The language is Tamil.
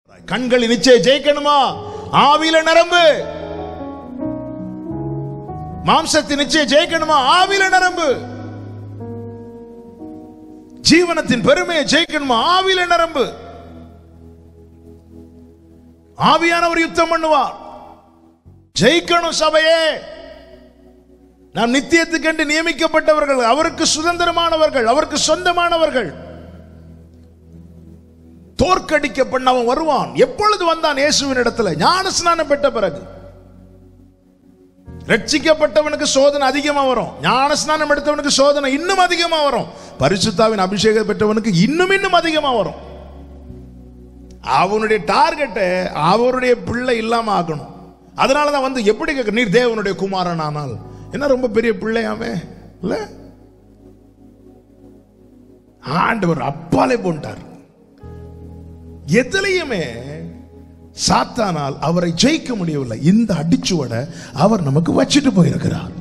கண்கள் நிச்சயம் ஜெயிக்கணுமா ஆவியில நரம்பு மாம்சத்தின் நிச்சயம் ஜெயிக்கணுமா ஆவியில நரம்பு ஜீவனத்தின் பெருமையை ஜெயிக்கணுமா ஆவியில நரம்பு ஆவியானவர் யுத்தம் பண்ணுவார் ஜெயிக்கணும் சபையே நாம் நித்தியத்துக்கென்று நியமிக்கப்பட்டவர்கள் அவருக்கு சுதந்திரமானவர்கள் அவருக்கு சொந்தமானவர்கள் தோற்கடிக்கப்பட்ட அவன் வருவான் எப்பொழுது வந்தான் இயேசுவின் இடத்துல ஞான ஸ்நானம் பெற்ற பிறகு ரட்சிக்கப்பட்டவனுக்கு சோதனை அதிகமா வரும் ஞான ஸ்நானம் எடுத்தவனுக்கு சோதனை இன்னும் அதிகமா வரும் பரிசுத்தாவின் அபிஷேகம் பெற்றவனுக்கு இன்னும் இன்னும் அதிகமா வரும் அவனுடைய டார்கெட்டை அவருடைய பிள்ளை இல்லாம ஆக்கணும் அதனாலதான் வந்து எப்படி கேட்க நீர் தேவனுடைய குமாரன் ஆனால் என்ன ரொம்ப பெரிய பிள்ளையாமே இல்ல ஆண்டவர் அப்பாலே போன்ட்டார் எதுலையுமே சாத்தானால் அவரை ஜெயிக்க முடியவில்லை இந்த அடிச்சுவட அவர் நமக்கு வச்சுட்டு போயிருக்கிறார்